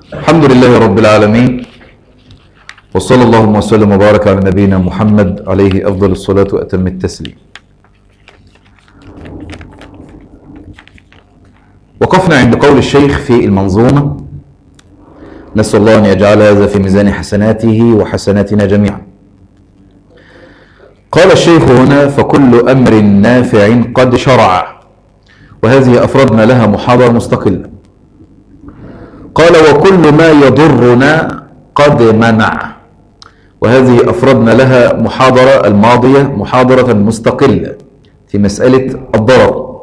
الحمد لله رب العالمين وصلى اللهم وسلم وبارك على نبينا محمد عليه افضل الصلاه واتم التسليم. وقفنا عند قول الشيخ في المنظومه نسال الله ان يجعل هذا في ميزان حسناته وحسناتنا جميعا. قال الشيخ هنا فكل امر نافع قد شرع وهذه افردنا لها محاضره مستقله. قال وكل ما يضرنا قد منع وهذه أفردنا لها محاضرة الماضية محاضرة مستقلة في مسألة الضرر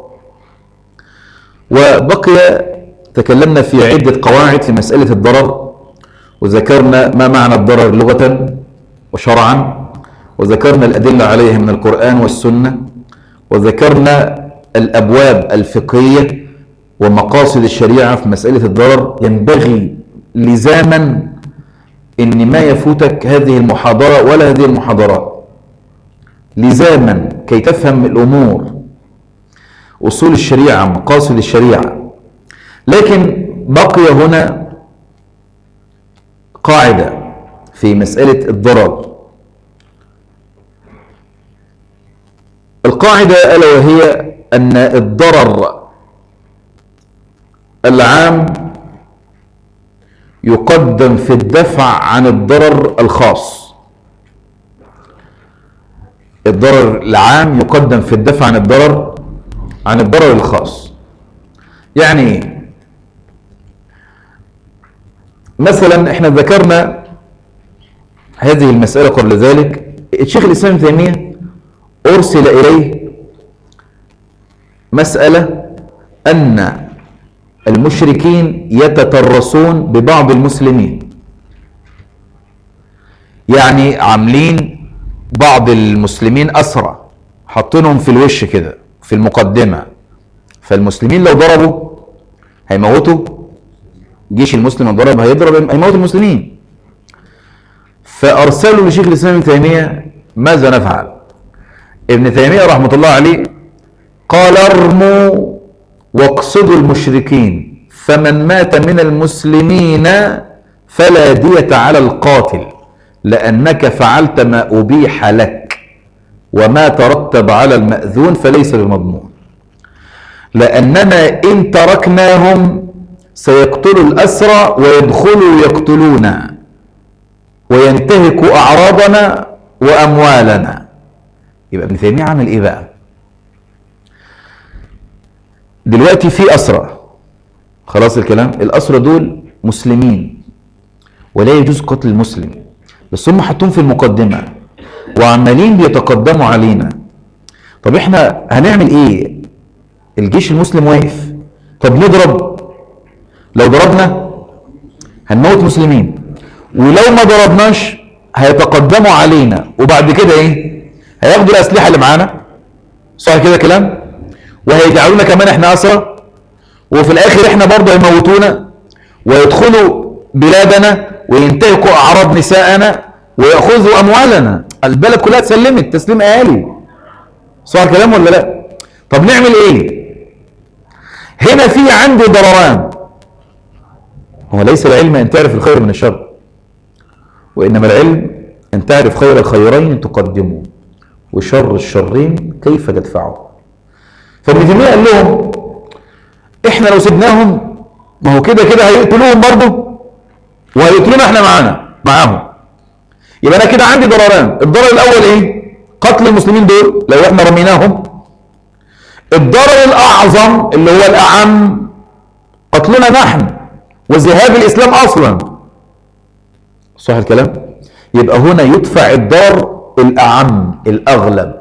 وبقي تكلمنا في عدة قواعد في مسألة الضرر وذكرنا ما معنى الضرر لغة وشرعا وذكرنا الأدلة عليها من القرآن والسنة وذكرنا الأبواب الفقهية ومقاصد الشريعة في مسألة الضرر ينبغي لزاما ان ما يفوتك هذه المحاضرة ولا هذه المحاضرات لزاما كي تفهم الامور اصول الشريعة مقاصد الشريعة لكن بقي هنا قاعدة في مسألة الضرر القاعدة ألا وهي أن الضرر العام يقدم في الدفع عن الضرر الخاص الضرر العام يقدم في الدفع عن الضرر عن الضرر الخاص يعني مثلا احنا ذكرنا هذه المسألة قبل ذلك الشيخ الإسلام ابن تيمية أرسل إليه مسألة أن المشركين يتترسون ببعض المسلمين يعني عاملين بعض المسلمين أسرى حاطينهم في الوش كده في المقدمة فالمسلمين لو ضربوا هيموتوا جيش المسلم لو ضرب هيضرب هيموت المسلمين فأرسلوا لشيخ الإسلام ابن تيمية ماذا نفعل ابن تيمية رحمة الله عليه قال ارموا واقصدوا المشركين فمن مات من المسلمين فلا دية على القاتل لأنك فعلت ما أبيح لك وما ترتب على المأذون فليس بمضمون لأننا إن تركناهم سيقتلوا الأسرى ويدخلوا يقتلونا وينتهكوا أعراضنا وأموالنا يبقى ابن تيمية عمل إيه بقى؟ دلوقتي في أسرى خلاص الكلام الأسرى دول مسلمين ولا يجوز قتل المسلم بس هم حطوهم في المقدمة وعمالين بيتقدموا علينا طب احنا هنعمل ايه الجيش المسلم واقف طب نضرب لو ضربنا هنموت مسلمين ولو ما ضربناش هيتقدموا علينا وبعد كده ايه هياخدوا الاسلحه اللي معانا صح كده كلام وهيجعلونا كمان احنا اسرى وفي الاخر احنا برضه هيموتونا ويدخلوا بلادنا وينتهكوا اعراض نساءنا وياخذوا اموالنا البلد كلها اتسلمت تسليم اهالي صح الكلام ولا لا طب نعمل ايه هنا في عندي ضرران هو ليس العلم ان تعرف الخير من الشر وانما العلم ان تعرف خير الخيرين تقدمه وشر الشرين كيف تدفعه فابن تيميه قال لهم احنا لو سيبناهم ما هو كده كده هيقتلوهم برضه وهيقتلونا احنا معانا معاهم يبقى انا كده عندي ضرران الضرر الاول ايه قتل المسلمين دول لو احنا رميناهم الضرر الاعظم اللي هو الاعم قتلنا نحن وذهاب الاسلام اصلا صح الكلام يبقى هنا يدفع الضرر الاعم الاغلب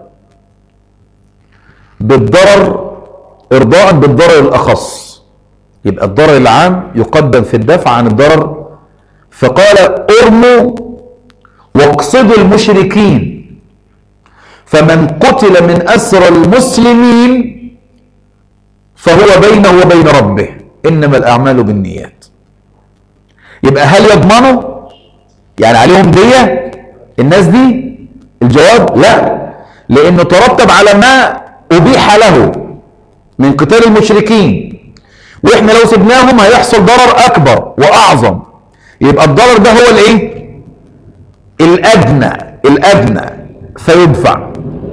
بالضرر ارضاء بالضرر الاخص يبقى الضرر العام يقدم في الدفع عن الضرر فقال ارموا واقصدوا المشركين فمن قتل من اسرى المسلمين فهو بينه وبين ربه انما الاعمال بالنيات يبقى هل يضمنوا يعني عليهم دية الناس دي الجواب لا لانه ترتب على ما ابيح له من قتال المشركين واحنا لو سبناهم هيحصل ضرر اكبر واعظم يبقى الضرر ده هو الايه الادنى الادنى فيدفع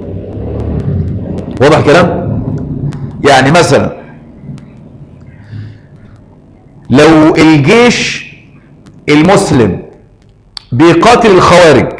واضح الكلام يعني مثلا لو الجيش المسلم بيقاتل الخوارج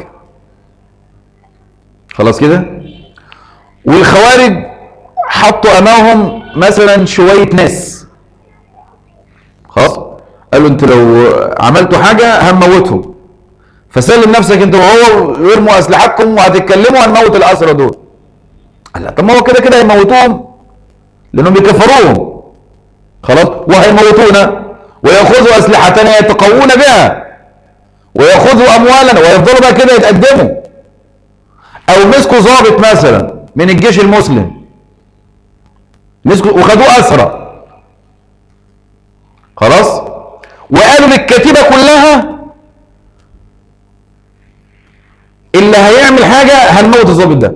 خلاص كده والخوارج حطوا امامهم مثلا شويه ناس خلاص قالوا انتوا لو عملتوا حاجه هنموتهم فسلم نفسك انت وهو وارموا اسلحتكم وهتتكلموا هنموت الاسرى دول قال لا طب ما هو كده كده هيموتوهم لانهم بيكفروهم خلاص وهيموتونا وياخذوا اسلحتنا يتقوون بها وياخذوا اموالنا ويفضلوا بقى كده يتقدموا او مسكوا ضابط مثلا من الجيش المسلم مسكوا وخدوه اسرى خلاص وقالوا للكتيبه كلها اللي هيعمل حاجه هنموت الضابط ده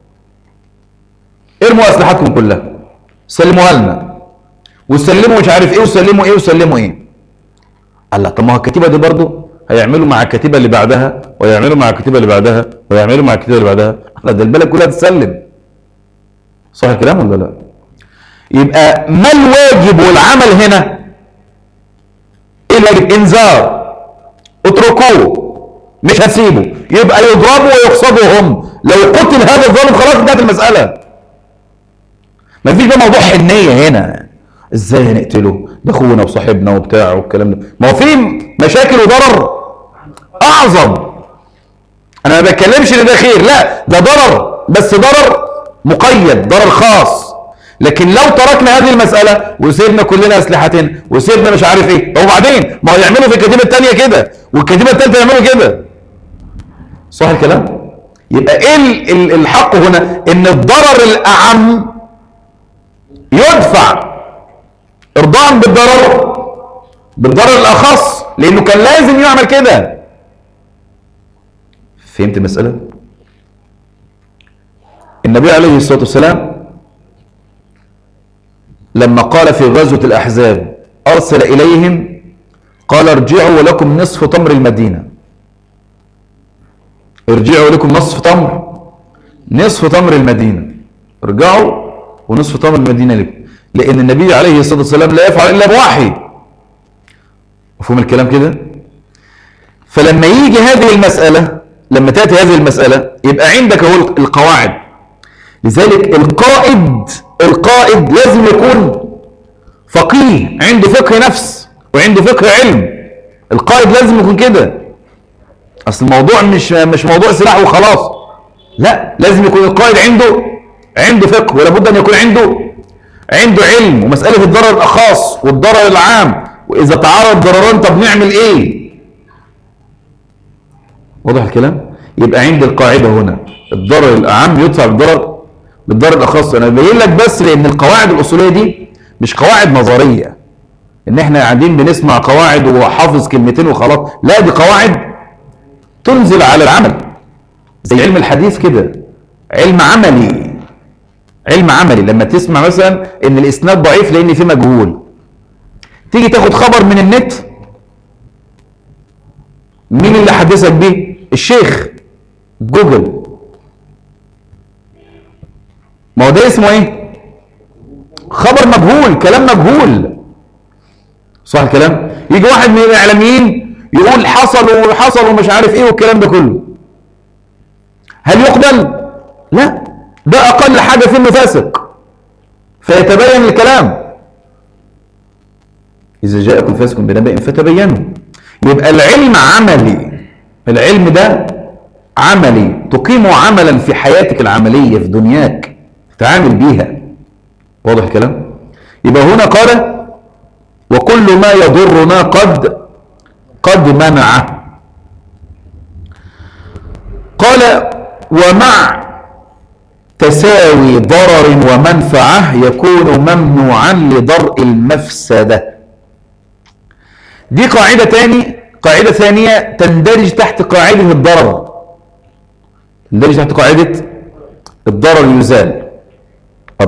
ارموا اسلحتكم كلها سلموها لنا وسلموا مش عارف ايه وسلموا ايه وسلموا ايه قال لا طب ما هو الكتيبه دي برضه هيعملوا مع الكتيبه اللي بعدها ويعملوا مع الكتيبه اللي بعدها ويعملوا مع الكتيبه اللي بعدها لا ده البلد كلها تسلم صح الكلام ولا لا يبقى ما الواجب والعمل هنا ايه الواجب انذار اتركوه مش هسيبه يبقى يضربوا ويقصدوا هم لو قتل هذا الظالم خلاص انتهت المساله ما فيش بقى موضوع حنيه هنا ازاي هنقتله ده اخونا وصاحبنا وبتاع والكلام ده ما هو في مشاكل وضرر اعظم انا ما بتكلمش ان ده خير لا ده ضرر بس ضرر مقيد ضرر خاص لكن لو تركنا هذه المسألة وسيبنا كلنا أسلحتنا وسيبنا مش عارف ايه وبعدين ما هو يعملوا في الكتيبة التانية كده والكتيبة التالتة يعملوا كده صح الكلام يبقى ايه ال- ال- الحق هنا ان الضرر الأعم يدفع ارضاء بالضرر بالضرر الأخص لأنه كان لازم يعمل كده فهمت المسألة؟ النبي عليه الصلاة والسلام لما قال في غزوة الأحزاب أرسل إليهم قال ارجعوا ولكم نصف تمر المدينة ارجعوا لكم نصف تمر نصف تمر المدينة ارجعوا ونصف تمر المدينة لكم لأن النبي عليه الصلاة والسلام لا يفعل إلا بوحي مفهوم الكلام كده فلما يجي هذه المسألة لما تأتي هذه المسألة يبقى عندك هو القواعد لذلك القائد القائد لازم يكون فقيه عنده فقه نفس وعنده فقه علم القائد لازم يكون كده اصل الموضوع مش مش موضوع سلاح وخلاص لا لازم يكون القائد عنده عنده فقه ولا بد ان يكون عنده عنده علم ومسألة الضرر الخاص والضرر العام وإذا تعارض ضرران طب نعمل إيه؟ واضح الكلام؟ يبقى عندي القاعدة هنا الضرر الأعم يدفع بالضرر بالضرر الأخص أنا ببين لك بس لأن القواعد الأصولية دي مش قواعد نظرية إن إحنا قاعدين بنسمع قواعد وحافظ كلمتين وخلاص لا دي قواعد تنزل على العمل زي علم الحديث كده علم عملي علم عملي لما تسمع مثلا ان الاسناد ضعيف لان فيه مجهول تيجي تاخد خبر من النت مين اللي حدثك بيه الشيخ جوجل ما هو ده اسمه ايه خبر مجهول كلام مجهول صح الكلام يجي واحد من الاعلاميين يقول حصل وحصل ومش عارف ايه والكلام ده كله هل يقبل لا ده اقل حاجه في انه فاسق فيتبين الكلام اذا جاءكم فاسق بنبأ فتبينوا يبقى العلم عملي العلم ده عملي تقيمه عملا في حياتك العمليه في دنياك تعامل بيها واضح الكلام يبقى هنا قال وكل ما يضرنا قد قد منعه قال ومع تساوي ضرر ومنفعة يكون ممنوعا لضرء المفسدة دي قاعدة تاني قاعدة ثانية تندرج تحت قاعدة الضرر تندرج تحت قاعدة الضرر يزال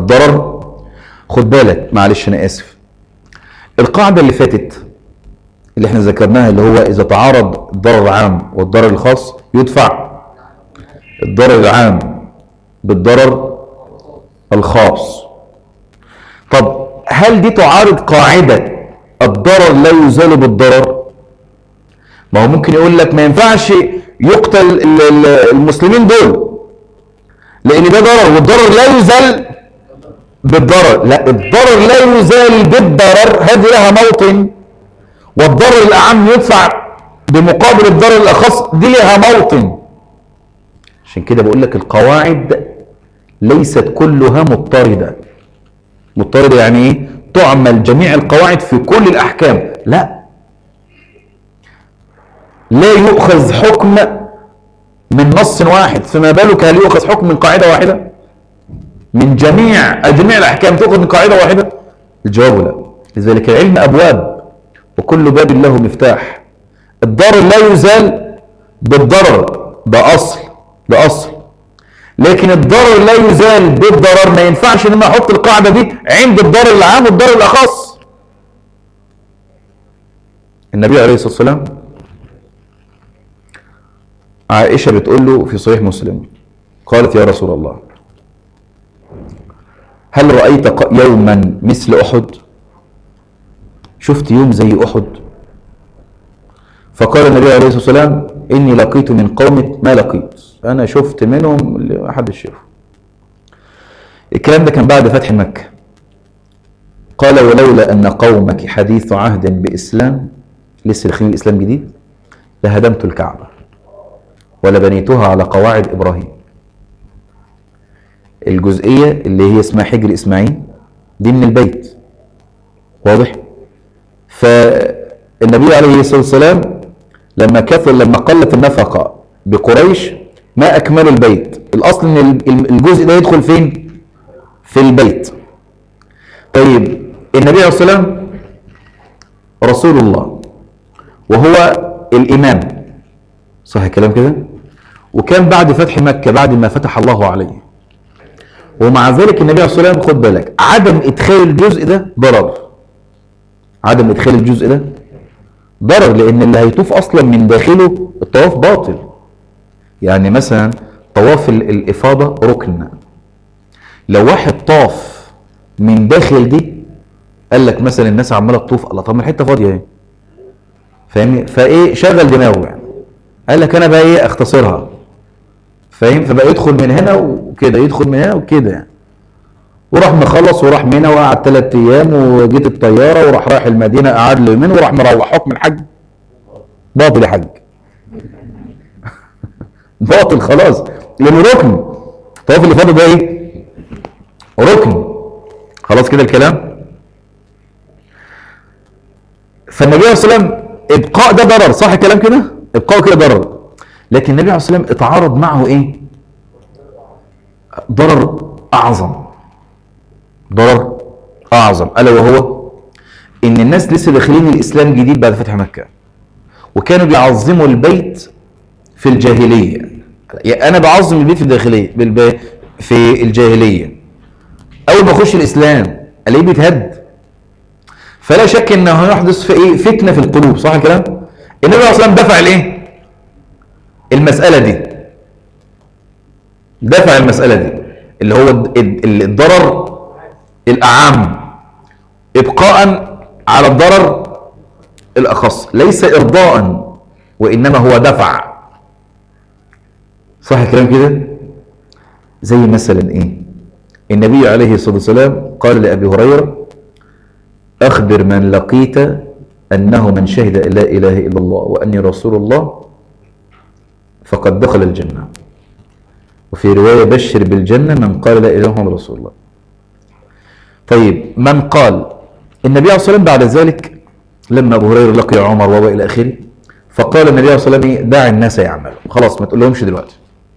الضرر خد بالك معلش أنا آسف القاعدة اللي فاتت اللي احنا ذكرناها اللي هو اذا تعارض الضرر العام والضرر الخاص يدفع الضرر العام بالضرر الخاص طب هل دي تعارض قاعدة الضرر لا يزال بالضرر ما هو ممكن يقول لك ما ينفعش يقتل ال- ال- المسلمين دول لان ده ضرر والضرر لا يزال بالضرر لا الضرر لا يزال بالضرر هذه لها موطن والضرر الأعم يدفع بمقابل الضرر الأخص دي لها موطن عشان كده بقول لك القواعد ليست كلها مضطردة مضطردة يعني ايه تعمل جميع القواعد في كل الأحكام لا لا يؤخذ حكم من نص واحد فما بالك هل يؤخذ حكم من قاعدة واحدة من جميع جميع الأحكام تؤخذ من قاعدة واحدة الجواب لا لذلك العلم أبواب وكل باب له مفتاح الضرر لا يزال بالضرر ده أصل ده أصل لكن الضرر لا يزال بالضرر ما ينفعش ان انا احط القاعده دي عند الضرر العام والضرر الاخص النبي عليه الصلاه والسلام عائشه بتقول له في صحيح مسلم قالت يا رسول الله هل رايت ق- يوما مثل احد شفت يوم زي احد فقال النبي عليه الصلاه والسلام اني لقيت من قومك ما لقيت انا شفت منهم اللي ما حدش شافه الكلام ده كان بعد فتح مكه قال ولولا ان قومك حديث عهد باسلام لسه داخلين الاسلام جديد لهدمت الكعبه ولبنيتها على قواعد ابراهيم الجزئيه اللي هي اسمها حجر اسماعيل دي من البيت واضح فالنبي عليه الصلاه والسلام لما كثر لما قلت النفقه بقريش ما اكملوا البيت الاصل ان ال- الجزء ده يدخل فين في البيت طيب النبي عليه الصلاه والسلام رسول الله وهو الامام صح الكلام كده وكان بعد فتح مكه بعد ما فتح الله عليه ومع ذلك النبي عليه الصلاه والسلام خد بالك عدم ادخال الجزء ده ضرر عدم ادخال الجزء ده ضرر لان اللي هيطوف اصلا من داخله الطواف باطل يعني مثلا طواف ال- الافاضه ركن لو واحد طاف من داخل دي قال لك مثلا الناس عماله تطوف الله طب ما الحته فاضيه اهي فاهمني فايه شغل دماغه يعني قال لك انا بقى ايه اختصرها فاهم فبقى يدخل من هنا وكده يدخل من هنا وكده يعني وراح مخلص وراح منى وقعد ثلاث ايام وجيت الطياره وراح رايح المدينه قعد له يومين وراح مروح حكم الحج باطل يا حج باطل خلاص لانه ركن الطواف اللي فاضل ده ايه؟ ركن خلاص كده الكلام فالنبي عليه الصلاه والسلام ابقاء ده ضرر صح الكلام كده؟ ابقاء كده ضرر لكن النبي عليه الصلاه والسلام اتعارض معه ايه؟ ضرر اعظم ضرر اعظم الا وهو ان الناس لسه داخلين الاسلام جديد بعد فتح مكه وكانوا بيعظموا البيت في الجاهليه يعني انا بعظم البيت في الداخليه بالب... في الجاهليه اول ما اخش الاسلام الاقيه بيتهد فلا شك انه يحدث في ايه فتنه في القلوب صح الكلام النبي عليه الصلاه والسلام دفع الايه المساله دي دفع المساله دي اللي هو الد- الد- الضرر الاعم ابقاء على الضرر الاخص ليس ارضاء وانما هو دفع صح الكلام كده زي مثلا ايه النبي عليه الصلاه والسلام قال لابي هريره اخبر من لقيت انه من شهد أن لا اله الا الله واني رسول الله فقد دخل الجنه وفي روايه بشر بالجنه من قال لا اله الا الله محمد رسول الله طيب من قال النبي عليه الصلاه والسلام بعد ذلك لما ابو هريره لقي عمر وهو الى اخره فقال النبي عليه الصلاه والسلام إيه؟ دع الناس يعملوا خلاص ما تقولهمش دلوقتي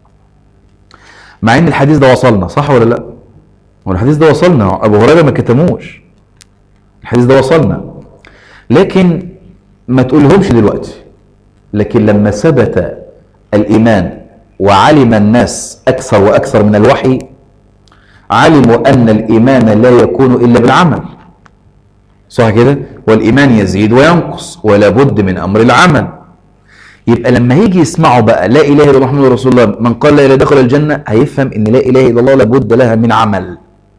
مع ان الحديث ده وصلنا صح ولا لا هو الحديث ده وصلنا ابو هريره ما كتموش الحديث ده وصلنا لكن ما تقولهمش دلوقتي لكن لما ثبت الايمان وعلم الناس اكثر واكثر من الوحي علموا ان الايمان لا يكون الا بالعمل صح كده والايمان يزيد وينقص ولا بد من امر العمل يبقى لما يجي يسمعوا بقى لا اله الا الله محمد رسول الله من قال لا اله دخل الجنه هيفهم ان لا اله الا الله لابد لها من عمل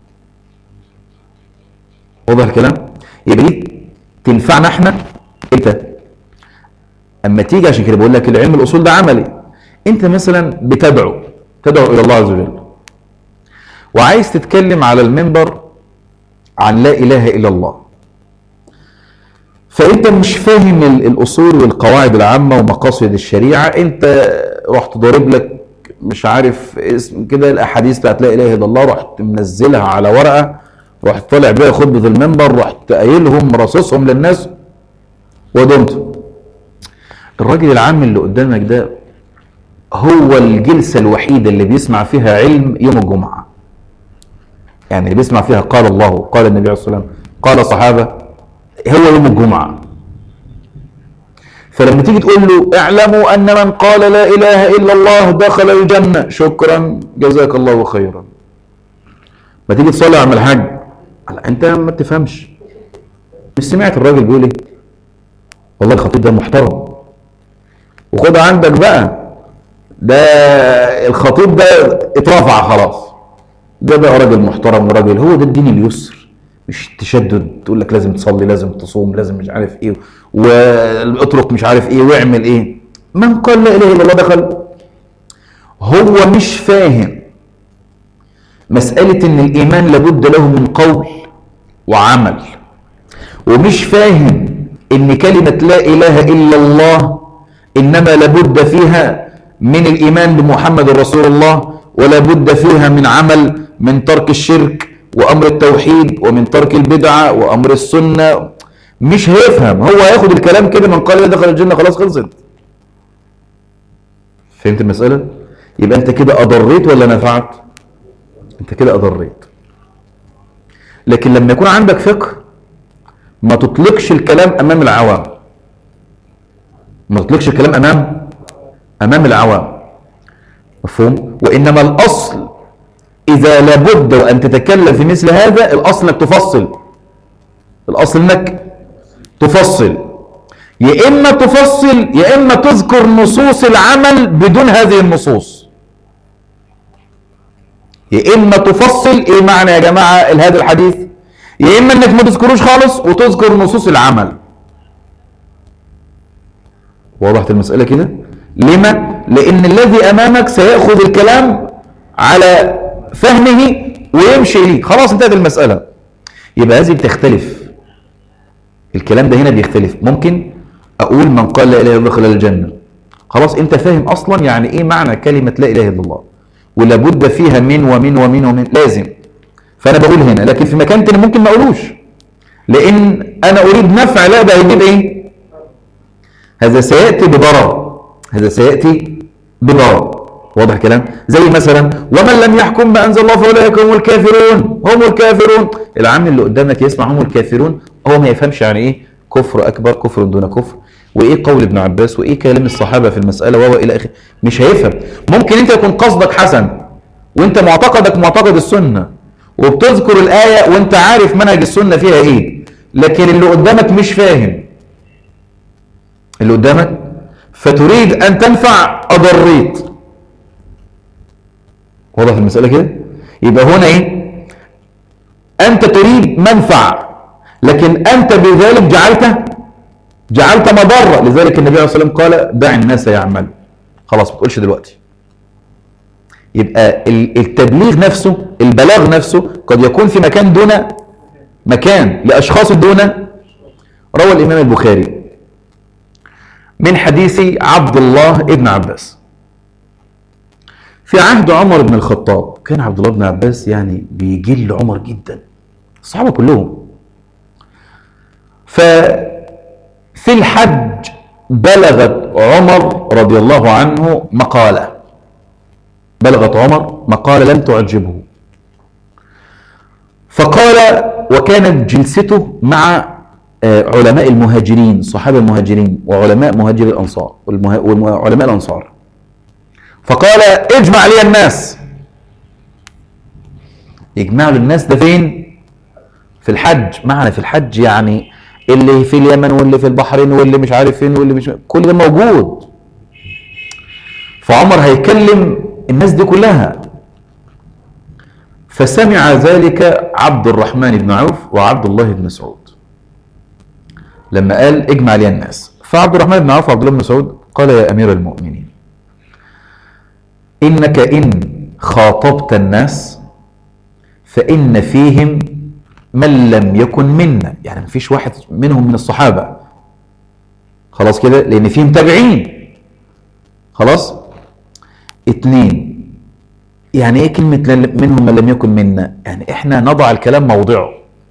واضح الكلام يبقى دي تنفعنا احنا امتى اما تيجي عشان كده بقول لك العلم الاصول ده عملي انت مثلا بتدعو تدعو الى الله عز وجل وعايز تتكلم على المنبر عن لا اله الا الله فانت مش فاهم ال- الاصول والقواعد العامه ومقاصد الشريعه انت رحت ضارب لك مش عارف اسم كده الاحاديث بتاعت لا اله الا الله رحت منزلها على ورقه رحت طالع بيها خطبه المنبر رحت قايلهم رصصهم للناس ودمت الراجل العام اللي قدامك ده هو الجلسه الوحيده اللي بيسمع فيها علم يوم الجمعه يعني اللي بيسمع فيها قال الله قال النبي عليه الصلاه والسلام قال الصحابه هو يوم الجمعة فلما تيجي تقول له اعلموا أن من قال لا إله إلا الله دخل الجنة شكرا جزاك الله خيرا ما تيجي تصلي على الحاج لا انت ما تفهمش مش سمعت الراجل بيقول ايه والله الخطيب ده محترم وخد عندك بقى ده الخطيب ده اترفع خلاص ده بقى راجل محترم وراجل هو ده الدين اليسر مش تشدد تقول لك لازم تصلي لازم تصوم لازم مش عارف ايه واترك مش عارف ايه واعمل ايه من قال لا اله الا الله دخل هو مش فاهم مسألة ان الايمان لابد له من قول وعمل ومش فاهم ان كلمة لا اله الا الله انما لابد فيها من الايمان بمحمد رسول الله ولا بد فيها من عمل من ترك الشرك وامر التوحيد ومن ترك البدعه وامر السنه مش هيفهم هو هياخد الكلام كده من قال دخل الجنه خلاص خلصت فهمت المساله يبقى انت كده اضريت ولا نفعت انت كده اضريت لكن لما يكون عندك فقه ما تطلقش الكلام امام العوام ما تطلقش الكلام امام امام العوام مفهوم وانما الاصل اذا لابد وان تتكلم في مثل هذا الاصل انك تفصل الاصل انك تفصل يا اما تفصل يا اما تذكر نصوص العمل بدون هذه النصوص يا اما تفصل ايه معنى يا جماعه هذا الحديث يا اما انك ما تذكروش خالص وتذكر نصوص العمل وضحت المساله كده لما لان الذي امامك سياخذ الكلام على فهمه ويمشي اليه خلاص انتهت المساله يبقى هذه بتختلف الكلام ده هنا بيختلف ممكن اقول من قال لا اله الا الله دخل الجنه خلاص انت فاهم اصلا يعني ايه معنى كلمه لا اله الا الله ولابد فيها من ومن ومن ومن لازم فانا بقول هنا لكن في مكان تاني ممكن ما اقولوش لان انا اريد نفع لا ده هيجيب ايه هذا سياتي بضرر هذا سياتي بضرر واضح الكلام زي مثلا ومن لم يحكم ما انزل الله فاولئك هم الكافرون هم الكافرون العام اللي قدامك يسمع هم الكافرون هو ما يفهمش يعني ايه كفر اكبر كفر دون كفر وايه قول ابن عباس وايه كلام الصحابه في المساله وهو الى اخره مش هيفهم ممكن انت يكون قصدك حسن وانت معتقدك معتقد السنه وبتذكر الايه وانت عارف منهج السنه فيها ايه لكن اللي قدامك مش فاهم اللي قدامك فتريد ان تنفع اضريت واضح المساله كده يبقى هنا ايه انت تريد منفعه لكن انت بذلك جعلت جعلت مضره لذلك النبي عليه الصلاه والسلام قال دع الناس يعمل خلاص ما تقولش دلوقتي يبقى التبليغ نفسه البلاغ نفسه قد يكون في مكان دون مكان لاشخاص دون روى الامام البخاري من حديث عبد الله ابن عباس في عهد عمر بن الخطاب كان عبد الله بن عباس يعني بيجل عمر جدا الصحابه كلهم ففي الحج بلغت عمر رضي الله عنه مقاله بلغت عمر مقاله لم تعجبه فقال وكانت جلسته مع علماء المهاجرين صحابه المهاجرين وعلماء مهاجر الانصار وعلماء الانصار فقال اجمع لي الناس يجمع له الناس ده فين في الحج معنى في الحج يعني اللي في اليمن واللي في البحرين واللي مش عارف فين واللي مش كل ده موجود فعمر هيكلم الناس دي كلها فسمع ذلك عبد الرحمن بن عوف وعبد الله بن مسعود لما قال اجمع لي الناس فعبد الرحمن بن عوف وعبد الله بن مسعود قال يا امير المؤمنين انك ان خاطبت الناس فان فيهم من لم يكن منا يعني مفيش واحد منهم من الصحابه خلاص كده لان فيهم تابعين خلاص اتنين يعني ايه كلمة لن- منهم من لم يكن منا يعني احنا نضع الكلام موضعه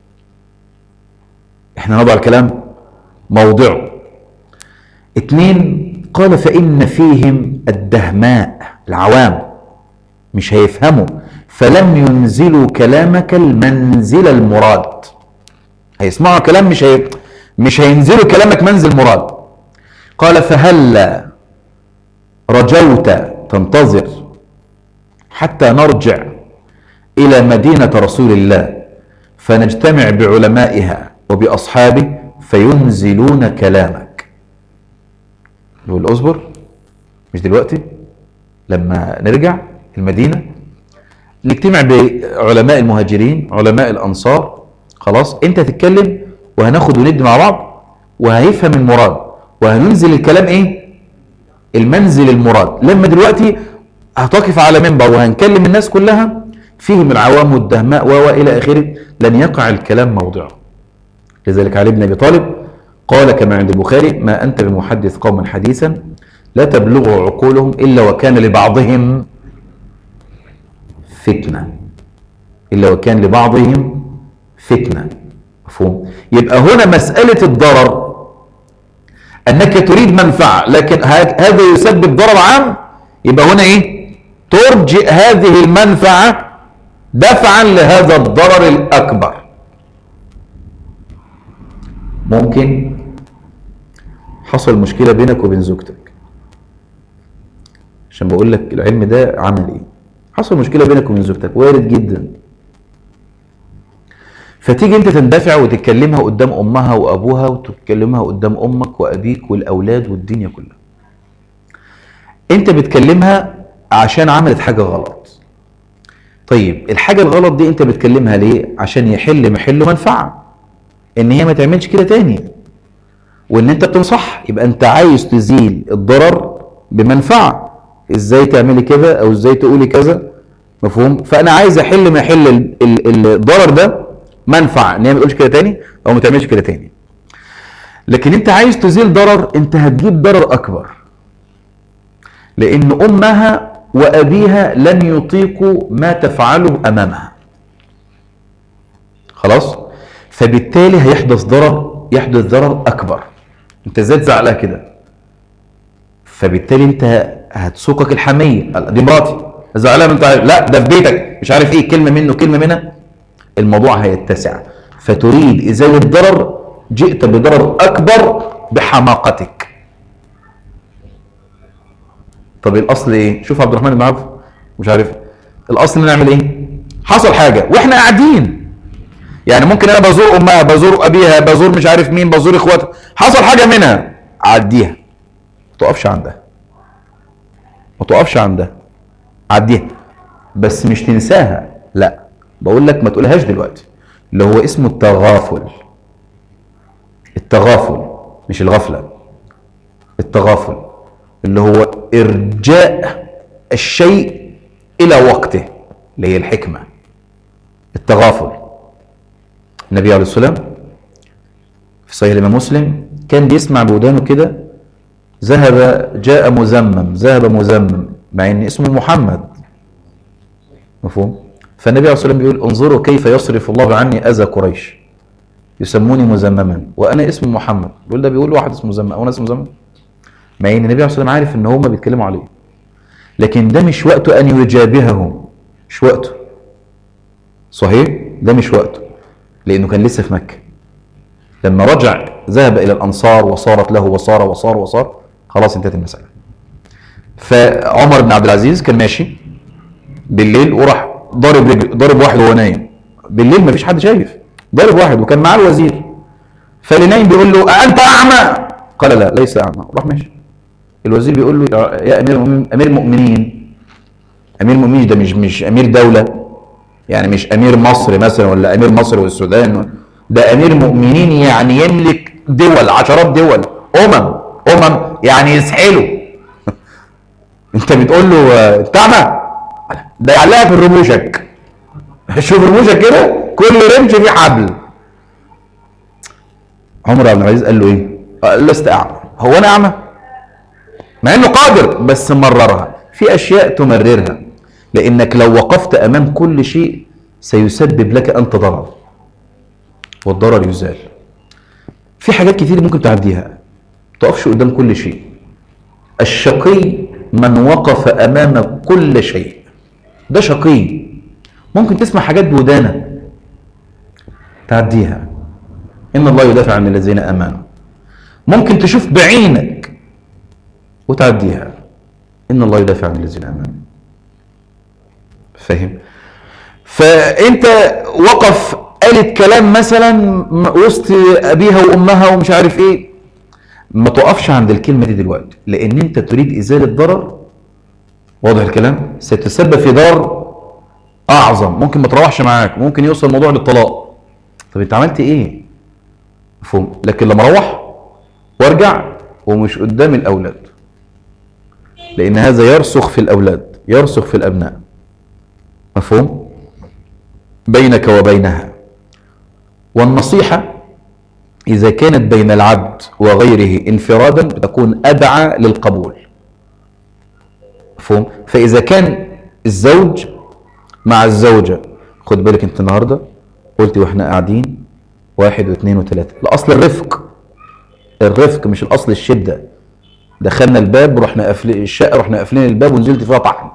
احنا نضع الكلام موضعه اتنين قال فإن فيهم الدهماء العوام مش هيفهموا فلم ينزلوا كلامك المنزل المراد هيسمعوا كلام مش هي... مش هينزلوا كلامك منزل مراد قال فهلا رجوت تنتظر حتى نرجع إلى مدينة رسول الله فنجتمع بعلمائها وبأصحابه فينزلون كلامك يقول اصبر مش دلوقتي لما نرجع المدينة نجتمع بعلماء المهاجرين علماء الأنصار خلاص انت تتكلم وهناخد وند مع بعض وهيفهم المراد وهننزل الكلام ايه المنزل المراد لما دلوقتي هتقف على منبر وهنكلم الناس كلها فيهم العوام والدهماء و الى اخره لن يقع الكلام موضعه لذلك علي بن ابي طالب قال كما عند البخاري ما انت بمحدث قوما حديثا لا تبلغ عقولهم الا وكان لبعضهم فتنه الا وكان لبعضهم فتنه مفهوم يبقى هنا مساله الضرر انك تريد منفعه لكن ه- هذا يسبب ضرر عام يبقى هنا ايه ترجئ هذه المنفعه دفعا لهذا الضرر الاكبر ممكن حصل مشكله بينك وبين زوجتك عشان بقول لك العلم ده عملي حصل مشكله بينك وبين زوجتك وارد جدا فتيجي انت تندفع وتتكلمها قدام امها وابوها وتتكلمها قدام امك وابيك والاولاد والدنيا كلها انت بتكلمها عشان عملت حاجه غلط طيب الحاجه الغلط دي انت بتكلمها ليه عشان يحل محله منفعه ان هي ما تعملش كده تاني وان انت بتنصح يبقى انت عايز تزيل الضرر بمنفعه ازاي تعملي كده او ازاي تقولي كذا مفهوم فانا عايز احل ما يحل ال- ال- الضرر ده منفعه ان هي ما تقولش كده تاني او ما تعملش كده تاني لكن انت عايز تزيل ضرر انت هتجيب ضرر اكبر لان امها وابيها لن يطيقوا ما تفعله امامها خلاص فبالتالي هيحدث ضرر يحدث ضرر اكبر انت ازاي تزعلها كده فبالتالي انت هتسوقك الحميه دي مراتي زعلان انت عارف. لا ده في بيتك مش عارف ايه كلمه منه كلمه منها الموضوع هيتسع فتريد ازاله الضرر جئت بضرر اكبر بحماقتك طب الاصل ايه شوف عبد الرحمن بن عوف مش عارف الاصل نعمل ايه حصل حاجه واحنا قاعدين يعني ممكن انا بزور امها بزور ابيها بزور مش عارف مين بزور اخواتها حصل حاجه منها عديها ما تقفش عندها ما تقفش عندها عديها بس مش تنساها لا بقول لك ما تقولهاش دلوقتي اللي هو اسمه التغافل التغافل مش الغفله التغافل اللي هو ارجاء الشيء الى وقته اللي هي الحكمه التغافل النبي عليه الصلاه والسلام في صحيح الامام مسلم كان بيسمع بودانه كده ذهب جاء مزمم ذهب مزمم مع ان اسمه محمد مفهوم فالنبي عليه الصلاه والسلام بيقول انظروا كيف يصرف الله عني اذى قريش يسموني مزمما وانا اسمي محمد بيقول ده بيقول واحد اسمه مزمم وانا اسمه مزمم مع ان النبي عليه الصلاه والسلام عارف ان هم بيتكلموا عليه لكن ده مش وقته ان يجابههم مش وقته صحيح ده مش وقته لانه كان لسه في مكه لما رجع ذهب الى الانصار وصارت له وصار وصار وصار خلاص انتهت المساله فعمر بن عبد العزيز كان ماشي بالليل وراح ضارب رجل ضارب واحد وهو نايم بالليل مفيش حد شايف ضارب واحد وكان معاه الوزير فاللي نايم بيقول له أأنت أعمى قال لا ليس أعمى راح ماشي الوزير بيقول له يا أمير المؤمنين أمير المؤمنين أمير المؤمنين ده مش مش أمير دولة يعني مش أمير مصر مثلا ولا أمير مصر والسودان ده أمير مؤمنين يعني يملك دول عشرات دول أمم أمم يعني يسحله أنت بتقول له أنت أعمى ده يعلقها في رموشك شوف رموشك كده كل رمش فيه حبل عمر بن العزيز قال له ايه؟ قال لست اعمى هو انا اعمى؟ مع انه قادر بس مررها في اشياء تمررها لانك لو وقفت امام كل شيء سيسبب لك انت ضرر والضرر يزال في حاجات كتير ممكن تعديها ما تقفش قدام كل شيء الشقي من وقف امام كل شيء ده شقي ممكن تسمع حاجات بودانك تعديها ان الله يدافع عن الذين امنوا ممكن تشوف بعينك وتعديها ان الله يدافع عن الذين امنوا فاهم فانت وقف قالت كلام مثلا وسط ابيها وامها ومش عارف ايه ما تقفش عند الكلمه دي دلوقتي لان انت تريد ازاله ضرر واضح الكلام ستسبب في ضرر اعظم ممكن ما تروحش معاك ممكن يوصل الموضوع للطلاق طب انت عملت ايه مفهوم لكن لما اروح وارجع ومش قدام الاولاد لان هذا يرسخ في الاولاد يرسخ في الابناء مفهوم بينك وبينها والنصيحه اذا كانت بين العبد وغيره انفرادا بتكون ادعى للقبول مفهوم فاذا كان الزوج مع الزوجه خد بالك انت النهارده قلت واحنا قاعدين واحد واثنين وثلاثه الاصل الرفق الرفق مش الاصل الشده دخلنا الباب رحنا قافلين الشقه رحنا قافلين الباب ونزلت فيها طحن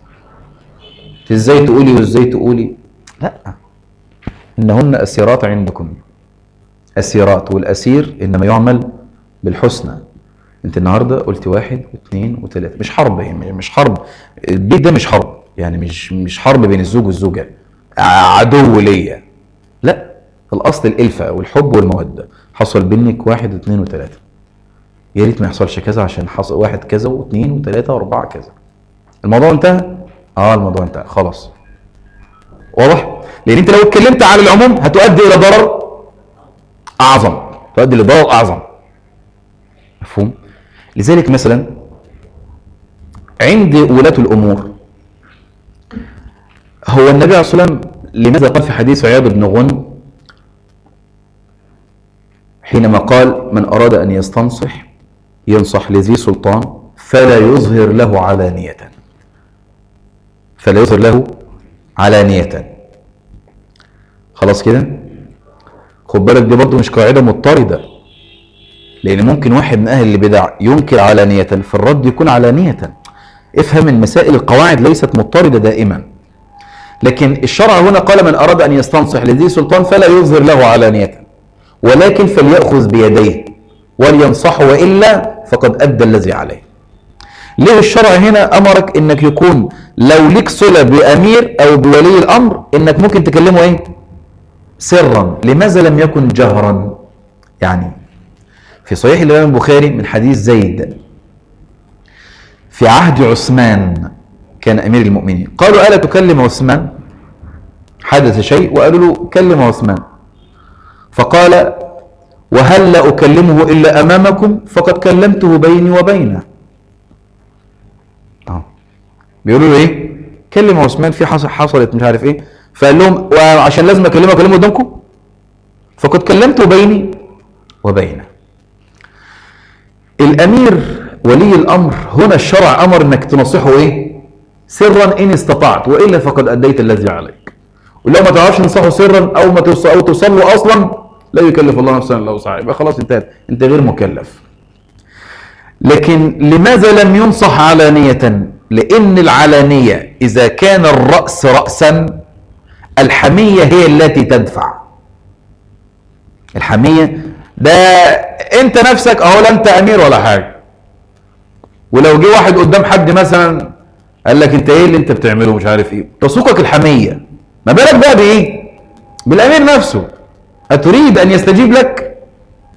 ازاي تقولي وازاي تقولي لا انهن اسيرات عندكم اسيرات والاسير انما يعمل بالحسنى انت النهارده قلت واحد واثنين وثلاثه مش حرب يعني مش حرب البيت ده مش حرب يعني مش مش حرب بين الزوج والزوجه عدو ليا لا الاصل الالفه والحب والموده حصل بينك واحد واثنين وثلاثه يا ريت ما يحصلش كذا عشان حصل واحد كذا واثنين وثلاثه واربعه كذا الموضوع انتهى اه الموضوع انتهى خلاص واضح لان انت لو اتكلمت على العموم هتؤدي الى ضرر اعظم تؤدي لضرر اعظم مفهوم لذلك مثلا عند ولاة الامور هو النبي عليه الصلاه والسلام لماذا قال في حديث عياض بن غن حينما قال من اراد ان يستنصح ينصح لذي سلطان فلا يظهر له علانيه فلا يظهر له علانيه خلاص كده خد بالك دي برضه مش قاعده مضطرده لان ممكن واحد من اهل البدع ينكر علانيه في الرد يكون علانيه افهم المسائل القواعد ليست مضطرده دائما لكن الشرع هنا قال من اراد ان يستنصح لذي سلطان فلا يظهر له علانيه ولكن فليأخذ بيديه ولينصحه والا فقد ادى الذي عليه ليه الشرع هنا امرك انك يكون لو ليك صله بامير او بولي الامر انك ممكن تكلمه ايه سرا لماذا لم يكن جهرا يعني في صحيح الامام البخاري من حديث زيد في عهد عثمان كان امير المؤمنين قالوا الا تكلم عثمان حدث شيء وقالوا له كلم عثمان فقال وهل لا اكلمه الا امامكم فقد كلمته بيني وبينه اه بيقولوا له ايه كلم عثمان في حصل حصلت مش عارف ايه فقال لهم وعشان لازم اكلمه اكلمه قدامكم فقد كلمته بيني وبينه الامير ولي الامر هنا الشرع امر انك تنصحه ايه سرا ان استطعت والا فقد اديت الذي عليك ولو ما تعرفش تنصحه سرا او ما توصل او توصل له اصلا لا يكلف الله نفسا الا وسعها يبقى خلاص انتهت انت غير مكلف لكن لماذا لم ينصح علانية لأن العلانية إذا كان الرأس رأسا الحمية هي التي تدفع الحمية ده انت نفسك اهو لا انت امير ولا حاجة ولو جه واحد قدام حد مثلا قال لك انت ايه اللي انت بتعمله مش عارف ايه تسوقك الحمية ما بالك بقى بايه بالامير نفسه اتريد ان يستجيب لك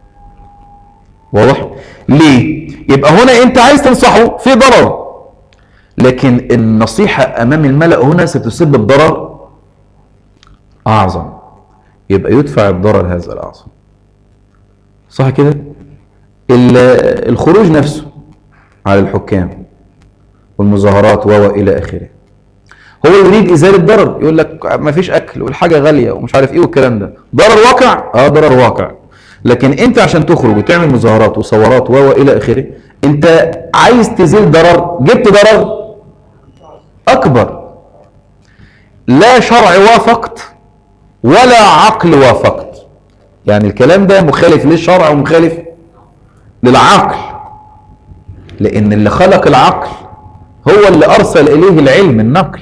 واضح ليه يبقى هنا انت عايز تنصحه في ضرر لكن النصيحة امام الملأ هنا ستسبب ضرر اعظم يبقى يدفع الضرر هذا الاعظم صح كده ال- الخروج نفسه على الحكام والمظاهرات و الى اخره هو يريد ازاله ضرر يقول لك ما فيش اكل والحاجه غاليه ومش عارف ايه والكلام ده ضرر واقع اه ضرر واقع لكن انت عشان تخرج وتعمل مظاهرات وثورات و الى اخره انت عايز تزيل ضرر جبت ضرر اكبر لا شرع وافقت ولا عقل وافقت يعني الكلام ده مخالف للشرع ومخالف للعقل لان اللي خلق العقل هو اللي ارسل اليه العلم النقل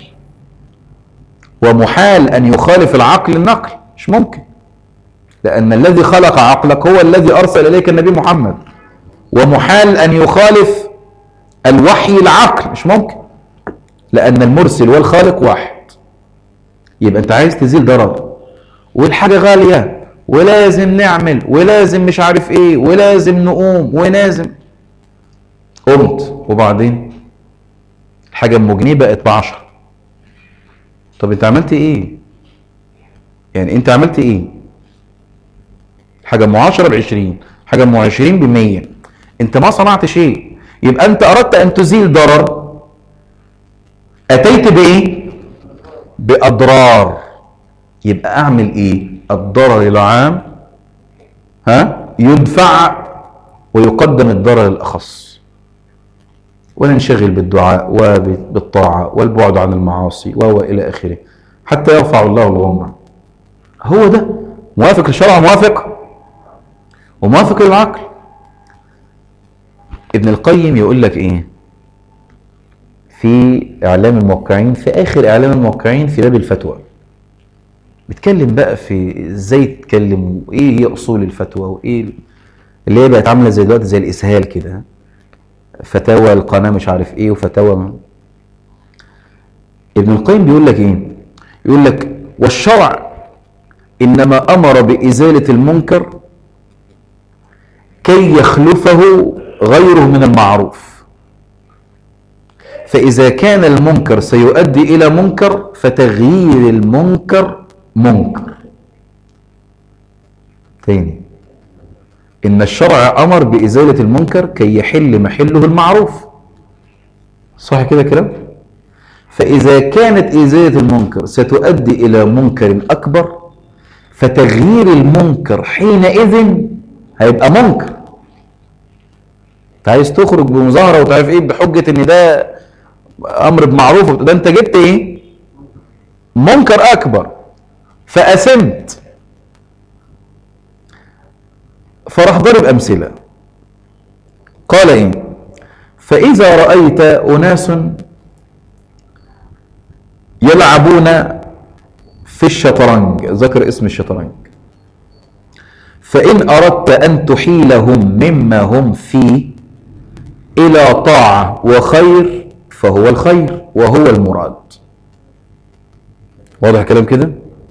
ومحال ان يخالف العقل النقل مش ممكن لان الذي خلق عقلك هو الذي ارسل اليك النبي محمد ومحال ان يخالف الوحي العقل مش ممكن لان المرسل والخالق واحد يبقى انت عايز تزيل ضرر والحاجه غاليه ولازم نعمل ولازم مش عارف ايه ولازم نقوم ولازم قمت وبعدين الحاجه ام جنيه بقت بعشرة طب انت عملت ايه يعني انت عملت ايه حاجه ام 10 ب 20 حاجه ام 20 ب 100 انت ما صنعت شيء يبقى انت اردت ان تزيل ضرر اتيت بايه باضرار يبقى اعمل ايه الضرر العام ها يدفع ويقدم الضرر الاخص وننشغل بالدعاء وبالطاعة والبعد عن المعاصي وهو إلى آخره حتى يرفع الله الغمة هو ده موافق للشرع موافق وموافق للعقل ابن القيم يقول لك ايه في اعلام الموقعين في اخر اعلام الموقعين في باب الفتوى بيتكلم بقى في ازاي تتكلم وايه هي اصول الفتوى وايه اللي هي بقت عامله زي دلوقتي زي الاسهال كده فتاوى القناه مش عارف ايه وفتاوى ما. ابن القيم بيقول لك ايه يقول لك والشرع انما امر بازاله المنكر كي يخلفه غيره من المعروف فاذا كان المنكر سيؤدي الى منكر فتغيير المنكر منكر تاني ان الشرع امر بازاله المنكر كي يحل محله المعروف صح كده كلام فاذا كانت ازاله المنكر ستؤدي الى منكر اكبر فتغيير المنكر حينئذ هيبقى منكر انت عايز تخرج بمظاهره وتعرف ايه بحجه ان ده امر بمعروف ده انت جبت ايه منكر اكبر فاثمت فراح ضرب امثله قال ايه فاذا رايت اناس يلعبون في الشطرنج ذكر اسم الشطرنج فان اردت ان تحيلهم مما هم فيه الى طاعه وخير فهو الخير وهو المراد واضح كلام كده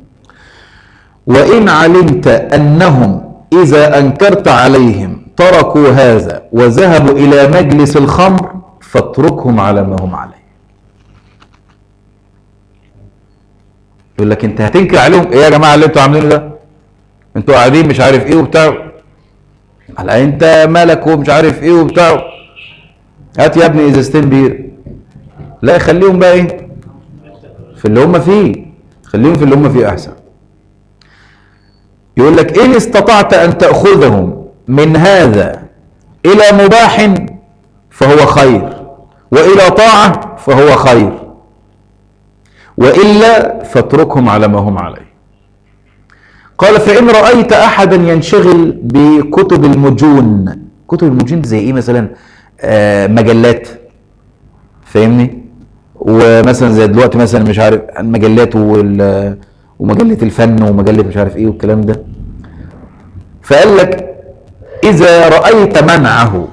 وان علمت انهم اذا انكرت عليهم تركوا هذا وذهبوا الى مجلس الخمر فاتركهم على ما هم عليه يقول لك انت هتنكر عليهم ايه يا جماعه اللي انتوا عاملينه ده انتوا قاعدين مش عارف ايه وبتاع على انت مالك ومش عارف ايه وبتاع هات يا ابني ازازتين بير لا خليهم بقى ايه في اللي هم فيه خليهم في اللي هم فيه احسن يقول لك ان استطعت ان تاخذهم من هذا الى مباح فهو خير والى طاعه فهو خير والا فاتركهم على ما هم عليه قال فان رايت احدا ينشغل بكتب المجون كتب المجون دي زي ايه مثلا آه مجلات فاهمني ومثلا زي دلوقتي مثلا مش عارف المجلات وال ومجله الفن ومجله مش عارف ايه والكلام ده فقال لك اذا رايت منعه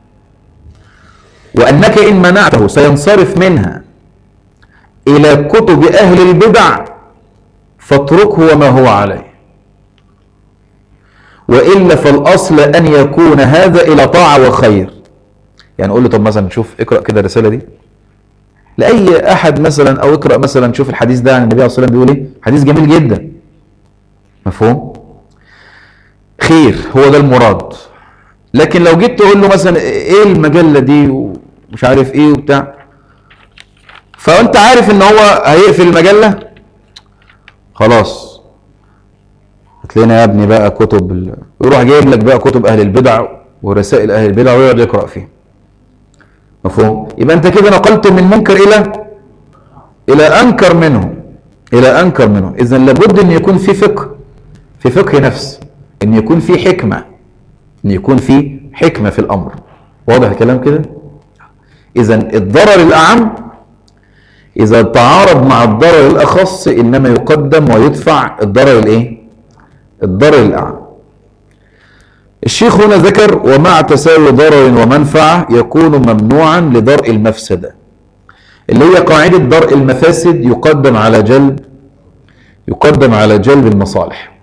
وانك ان منعته سينصرف منها الى كتب اهل البدع فاتركه وما هو عليه وإلا فالأصل أن يكون هذا إلى طاعة وخير يعني قول له طب مثلا شوف اقرأ كده الرسالة دي لأي أحد مثلا أو اقرأ مثلا شوف الحديث ده عن النبي عليه الصلاة والسلام بيقول إيه حديث جميل جدا مفهوم خير هو ده المراد لكن لو جيت تقول له مثلا ايه المجله دي ومش عارف ايه وبتاع فانت عارف ان هو هيقفل المجله خلاص هتلاقينا يا ابني بقى كتب ال... يروح جايب لك بقى كتب اهل البدع ورسائل اهل البدع ويقعد يقرا فيها مفهوم يبقى انت كده نقلت من منكر الى الى انكر منه الى انكر منه اذا لابد ان يكون في فقه في فقه نفس ان يكون في حكمه ان يكون في حكمه في الامر واضح الكلام كده اذا الضرر الاعم اذا تعارض مع الضرر الاخص انما يقدم ويدفع الضرر الايه الضرر الاعم الشيخ هنا ذكر ومع تساوي ضرر ومنفعه يكون ممنوعا لدرء المفسده اللي هي قاعده درء المفاسد يقدم على جلب يقدم على جلب المصالح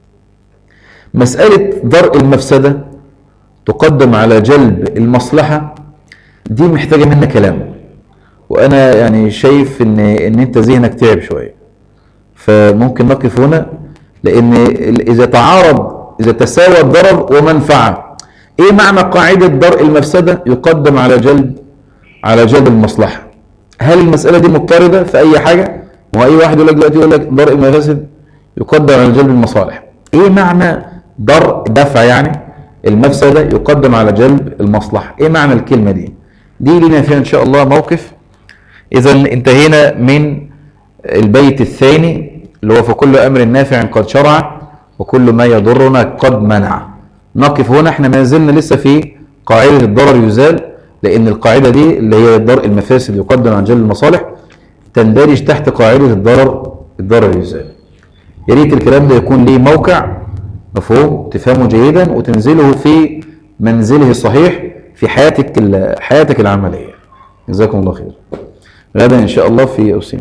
مسألة درء المفسدة تقدم على جلب المصلحة دي محتاجة منا كلام وأنا يعني شايف إن إن أنت ذهنك تعب شوية فممكن نقف هنا لأن إذا تعارض إذا تساوى الضرر ومنفعة إيه معنى قاعدة درء المفسدة يقدم على جلب على جلب المصلحة هل المسألة دي مضطردة في أي حاجة؟ وأي واحد يقول لك دلوقتي يقول لك درء المفاسد يقدم على جلب المصالح إيه معنى درء دفع يعني المفسدة يقدم على جلب المصلحة ايه معنى الكلمة دي دي لنا فيها ان شاء الله موقف اذا انتهينا من البيت الثاني اللي هو فكل امر نافع قد شرع وكل ما يضرنا قد منع نقف هنا احنا ما زلنا لسه في قاعدة الضرر يزال لان القاعدة دي اللي هي درء المفاسد يقدم عن جلب المصالح تندرج تحت قاعدة الضرر الضرر يزال يا ريت الكلام ده يكون ليه موقع مفهوم تفهمه جيدا وتنزله في منزله الصحيح في حياتك حياتك العمليه جزاكم الله خير غدا ان شاء الله في اوسين